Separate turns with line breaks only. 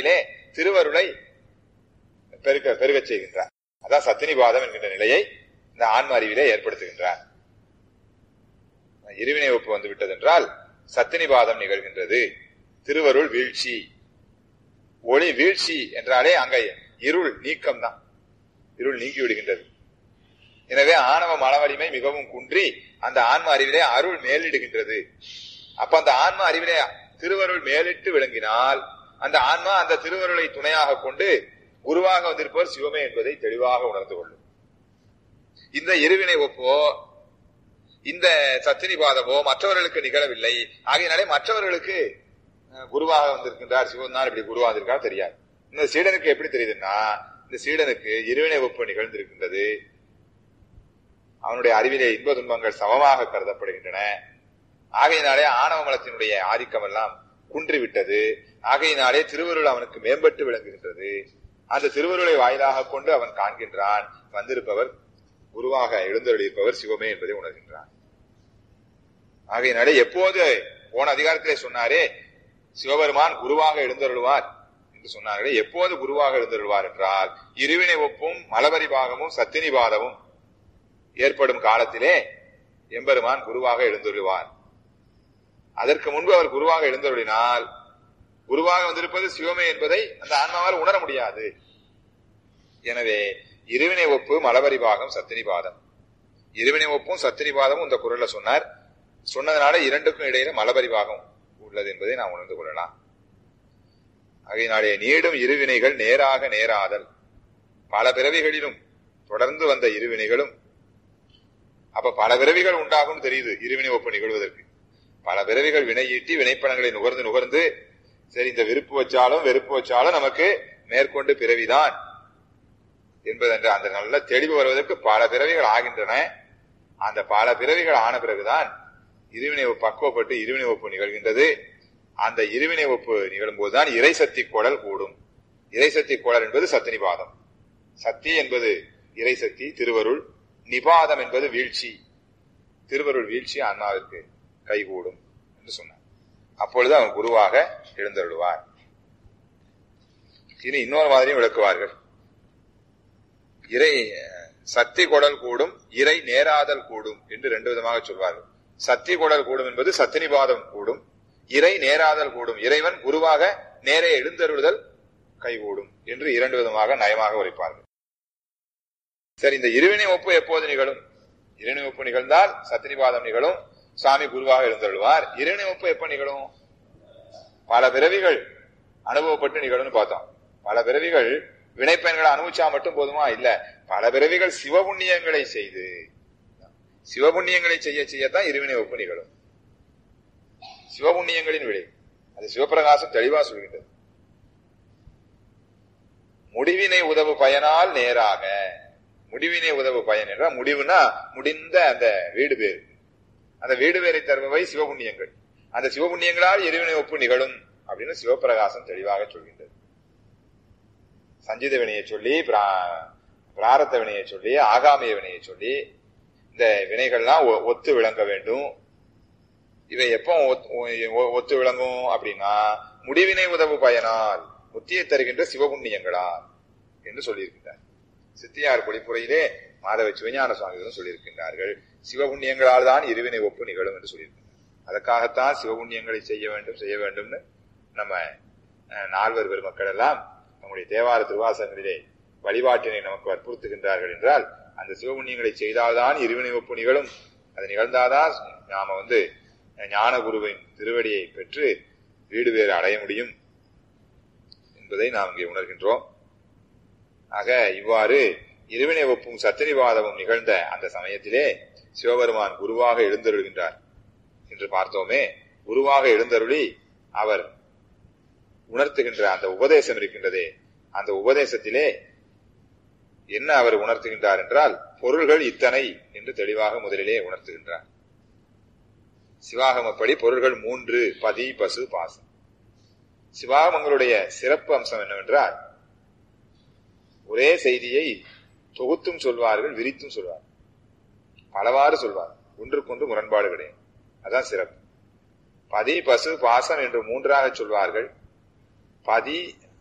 அறிவிலே திருவருளை பெருக்க பெருகச் செய்கின்றார் அதான் சத்தினிபாதம் என்கின்ற நிலையை இந்த ஆன்ம அறிவிலே ஏற்படுத்துகின்றார் இருவினை ஒப்பு வந்து விட்டதென்றால் சத்தினிபாதம் நிகழ்கின்றது திருவருள் வீழ்ச்சி ஒளி வீழ்ச்சி என்றாலே அங்க இருள் நீக்கம் தான் இருள் நீங்கி விடுகின்றது எனவே ஆணவ மனவலிமை மிகவும் குன்றி அந்த ஆன்ம அறிவிலே அருள் மேலிடுகின்றது அப்ப அந்த ஆன்ம அறிவிலே திருவருள் மேலிட்டு விளங்கினால் அந்த ஆன்மா அந்த திருவருளை துணையாக கொண்டு குருவாக வந்திருப்பவர் சிவமே என்பதை தெளிவாக உணர்ந்து கொள்ளும் இந்த இருவினை ஒப்போ இந்த சத்தினிபாதமோ மற்றவர்களுக்கு நிகழவில்லை ஆகையினாலே மற்றவர்களுக்கு அஹ், குருவாக வந்திருக்கின்றார் சிவன் தான் இப்படி குருவாக வந்திருக்கார் தெரியாது இந்த சீடனுக்கு எப்படி தெரியுதுன்னா இந்த சீடனுக்கு இருவினை ஒப்பு நிகழ்ந்திருக்கின்றது அவனுடைய அறிவிலே இன்ப துன்பங்கள் சமமாக கருதப்படுகின்றன ஆகையினாலே ஆணவ மலத்தினுடைய ஆதிக்கம் எல்லாம் குன்றிவிட்டது ஆகையினாலே திருவருள் அவனுக்கு மேம்பட்டு விளங்குகின்றது அந்த திருவருளை வாயிலாக கொண்டு அவன் காண்கின்றான் வந்திருப்பவர் குருவாக எழுந்தருளியிருப்பவர் சிவமே என்பதை உணர்கின்றான் ஆகையினாலே எப்போது போன அதிகாரத்திலே சொன்னாரே சிவபெருமான் குருவாக எழுந்தருளுவார் என்று சொன்னார்களே எப்போது குருவாக எழுந்தருள்வார் என்றால் இருவினை ஒப்பும் மலபரி பாகமும் சத்தினி பாதமும் ஏற்படும் காலத்திலே எம்பெருமான் குருவாக எழுந்தருளுவார் அதற்கு முன்பு அவர் குருவாக எழுந்தருளினால் குருவாக வந்திருப்பது சிவமே என்பதை அந்த ஆன்மாவால் உணர முடியாது எனவே இருவினை ஒப்பு மலபரி பாகம் சத்தினி பாதம் இருவினை ஒப்பும் சத்தினி பாதமும் இந்த குரல்ல சொன்னார் சொன்னதுனால இரண்டுக்கும் இடையில மலபரி பாகம் உள்ளது என்பதை நாம் உணர்ந்து கொள்ளலாம் ஆகையினாலே நீடும் இருவினைகள் நேராக நேராதல் பல பிறவிகளிலும் தொடர்ந்து வந்த இருவினைகளும் அப்ப பல பிறவிகள் உண்டாகும் தெரியுது இருவினை ஒப்பு நிகழ்வதற்கு பல பிறவிகள் வினை ஈட்டி வினைப்பணங்களை நுகர்ந்து நுகர்ந்து சரி இந்த விருப்பு வச்சாலும் வெறுப்பு வச்சாலும் நமக்கு மேற்கொண்டு பிறவிதான் என்பதென்ற அந்த நல்ல தெளிவு வருவதற்கு பல பிறவிகள் ஆகின்றன அந்த பல பிறவிகள் ஆன பிறகுதான் இருவினை ஒப்பு பக்குவப்பட்டு இருவினை ஒப்பு நிகழ்கின்றது அந்த இருவினை ஒப்பு நிகழும் போதுதான் இறை சக்தி குடல் கூடும் இறை சக்தி குடல் என்பது சத்தினிபாதம் சக்தி என்பது இறை சக்தி திருவருள் நிபாதம் என்பது வீழ்ச்சி திருவருள் வீழ்ச்சி அண்ணாவிற்கு கைகூடும் என்று சொன்னார் அப்பொழுது அவன் குருவாக எழுந்தருள்வார் இனி இன்னொரு மாதிரியும் விளக்குவார்கள் இறை சக்தி குடல் கூடும் இறை நேராதல் கூடும் என்று ரெண்டு விதமாக சொல்வார்கள் சக்தி குடல் கூடும் என்பது சத்தினிபாதம் கூடும் இறை நேராதல் கூடும் இறைவன் குருவாக நேரே எழுந்தருளுதல் கைகூடும் என்று இரண்டு விதமாக நயமாக உரைப்பார்கள் சரி இந்த இருவினை ஒப்பு எப்போது நிகழும் இருவினை ஒப்பு நிகழ்ந்தால் சத்தினிபாதம் நிகழும் சுவாமி குருவாக எழுந்தருள்வார் இருவினை ஒப்பு எப்ப நிகழும் பல பிறவிகள் அனுபவப்பட்டு நிகழும்னு பார்த்தோம் பல பிறவிகள் வினைப்பயன்களை அனுபவிச்சா மட்டும் போதுமா இல்ல பல பிறவிகள் சிவபுண்ணியங்களை செய்து சிவபுண்ணியங்களை செய்ய செய்யத்தான் இருவினை ஒப்பு நிகழும் சிவபுண்ணியங்களின் விளை அது சிவபிரகாசம் தெளிவா சொல்கின்றது முடிவினை உதவு பயனால் நேராக முடிவினை உதவு பயன் என்றால் முடிவுனா முடிந்த அந்த வீடு பேர் அந்த வீடு பேரை தருபவை சிவபுண்ணியங்கள் அந்த சிவபுண்ணியங்களால் இருவினை ஒப்பு நிகழும் அப்படின்னு சிவபிரகாசம் தெளிவாக சொல்கின்றது சஞ்சித வினையை சொல்லி பிரா- பிராரத்த வினையை சொல்லி ஆகாமிய வினையை சொல்லி இந்த வினைகள்லாம் ஒ- ஒத்து விளங்க வேண்டும் இவை எப்போ ஒத்- ஒ- ஒத்து விளங்கும் அப்படின்னா முடிவினை உதவு பயனால் முத்தியை தருகின்ற சிவபுண்ணியங்களால் என்று சொல்லியிருக்கின்றார் சித்தியார் பொழிப்புரையிலே மாதவ சிவஞான சுவாமிகளும் சொல்லியிருக்கின்றார்கள் சிவபுண்ணியங்களால் தான் இருவினை ஒப்பு நிகழும் என்று சொல்லியிருக்கின்றார் அதற்காகத்தான் சிவபுண்ணியங்களை செய்ய வேண்டும் செய்ய வேண்டும்னு நம்ம அஹ், நால்வர் பெருமக்கள் எல்லாம் நம்முடைய தேவார திருவாசகங்களிலே வழிபாட்டினை நமக்கு வற்புறுத்துகின்றார்கள் என்றால் அந்த சிவபுண்ணியங்களை செய்தால்தான் இருவினை ஒப்பு நிகழும் அது நிகழ்ந்தாதான் நாம வந்து ஞான குருவின் திருவடியை பெற்று வீடு வேறு அடைய முடியும் என்பதை நாம் இங்கே உணர்கின்றோம் ஆக இவ்வாறு இருவினை ஒப்பும் சத்தினிவாதமும் நிகழ்ந்த அந்த சமயத்திலே சிவபெருமான் குருவாக எழுந்தருள்கின்றார் என்று பார்த்தோமே குருவாக எழுந்தருளி அவர் உணர்த்துகின்ற அந்த உபதேசம் இருக்கின்றதே அந்த உபதேசத்திலே என்ன அவர் உணர்த்துகின்றார் என்றால் பொருள்கள் இத்தனை என்று தெளிவாக முதலிலே உணர்த்துகின்றார் சிவாகமப்படி பொருள்கள் மூன்று பதி பசு பாசம் சிவாகமங்களுடைய சிறப்பு அம்சம் என்னவென்றால் ஒரே செய்தியை தொகுத்தும் சொல்வார்கள் விரித்தும் சொல்வார்கள் பலவாறு சொல்வார் ஒன்றுக்கொன்று முரண்பாடு கிடையாது அதான் சிறப்பு பதி பசு பாசம் என்று மூன்றாக சொல்வார்கள் பதி